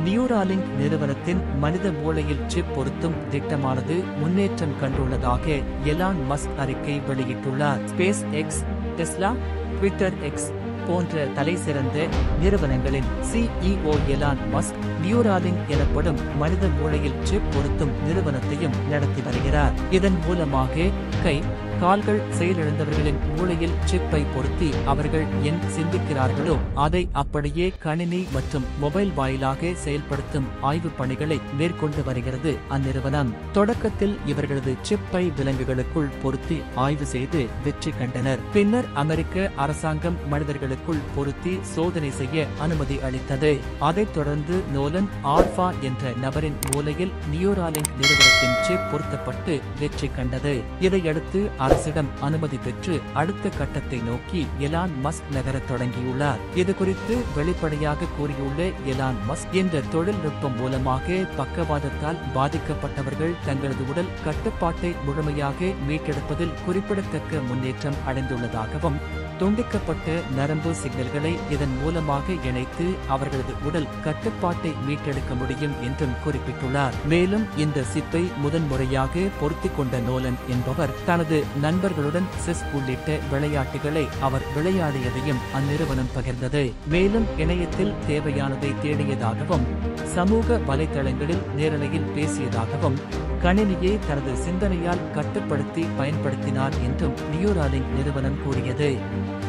Neuralink நிறுவனத்தின் மனித மூளையில் சிப் பொருத்தும் திட்டமானது முன்னேற்றம் கண்டுள்ளதாக எலான் மஸ்க் அறிக்கை வெளியிட்டுள்ளார் space X Tesla Twitter X போன்ற தலைசிறந்த நிறுவனங்களின் சிஇஓ எலான் மஸ்க் நியூராலிங் எனப்படும் மனித மூளையில் சிப் பொருத்தும் நிறுவனத்தையும் நடத்தி வருகிறார் இதன் மூலமாக கை கால்கள் செயலிழந்தவர்களின் மூளையில் சிப்பை பொருத்தி அவர்கள் என் சிந்திக்கிறார்களோ அதை அப்படியே கணினி மற்றும் மொபைல் வாயிலாக செயல்படுத்தும் ஆய்வுப் பணிகளை மேற்கொண்டு வருகிறது அந்நிறுவனம் தொடக்கத்தில் இவர்களது சிப்பை விலங்குகளுக்குள் பொருத்தி ஆய்வு செய்து வெற்றி கண்டனர் பின்னர் அமெரிக்க அரசாங்கம் மனிதர்களுக்குள் பொருத்தி சோதனை செய்ய அனுமதி அளித்தது அதைத் தொடர்ந்து நோலன் ஆல்பா என்ற நபரின் மூலையில் நியூராலிங்க் நிறுவனத்தின் சிப் பொருத்தப்பட்டு வெற்றி கண்டது இதையடுத்து அரசிடம் அனுமதி பெற்று அடுத்த கட்டத்தை நோக்கி எலான் மஸ்க் நகரத் தொடங்கியுள்ளார் இது குறித்து வெளிப்படையாக கூறியுள்ள எலான் மஸ்க் இந்த தொழில்நுட்பம் மூலமாக பக்கவாதத்தால் பாதிக்கப்பட்டவர்கள் தங்களது உடல் கட்டுப்பாட்டை முழுமையாக மீட்டெடுப்பதில் குறிப்பிடத்தக்க முன்னேற்றம் அடைந்துள்ளதாகவும் துண்டிக்கப்பட்ட நரம்பு சிக்னல்களை இதன் மூலமாக இணைத்து அவர்களது உடல் கட்டுப்பாட்டை மீட்டெடுக்க முடியும் என்றும் குறிப்பிட்டுள்ளார் மேலும் இந்த சிப்பை முதன்முறையாக பொருத்திக் கொண்ட நோலன் என்பவர் தனது நண்பர்களுடன் செஸ் உள்ளிட்ட விளையாட்டுகளை அவர் விளையாடியதையும் அந்நிறுவனம் பகிர்ந்தது மேலும் இணையத்தில் தேவையானதை தேடியதாகவும் சமூக வலைதளங்களில் நேரலையில் பேசியதாகவும் கணினியை தனது சிந்தனையால் கட்டுப்படுத்தி பயன்படுத்தினார் என்றும் நியூராலிங் நிறுவனம் கூறியது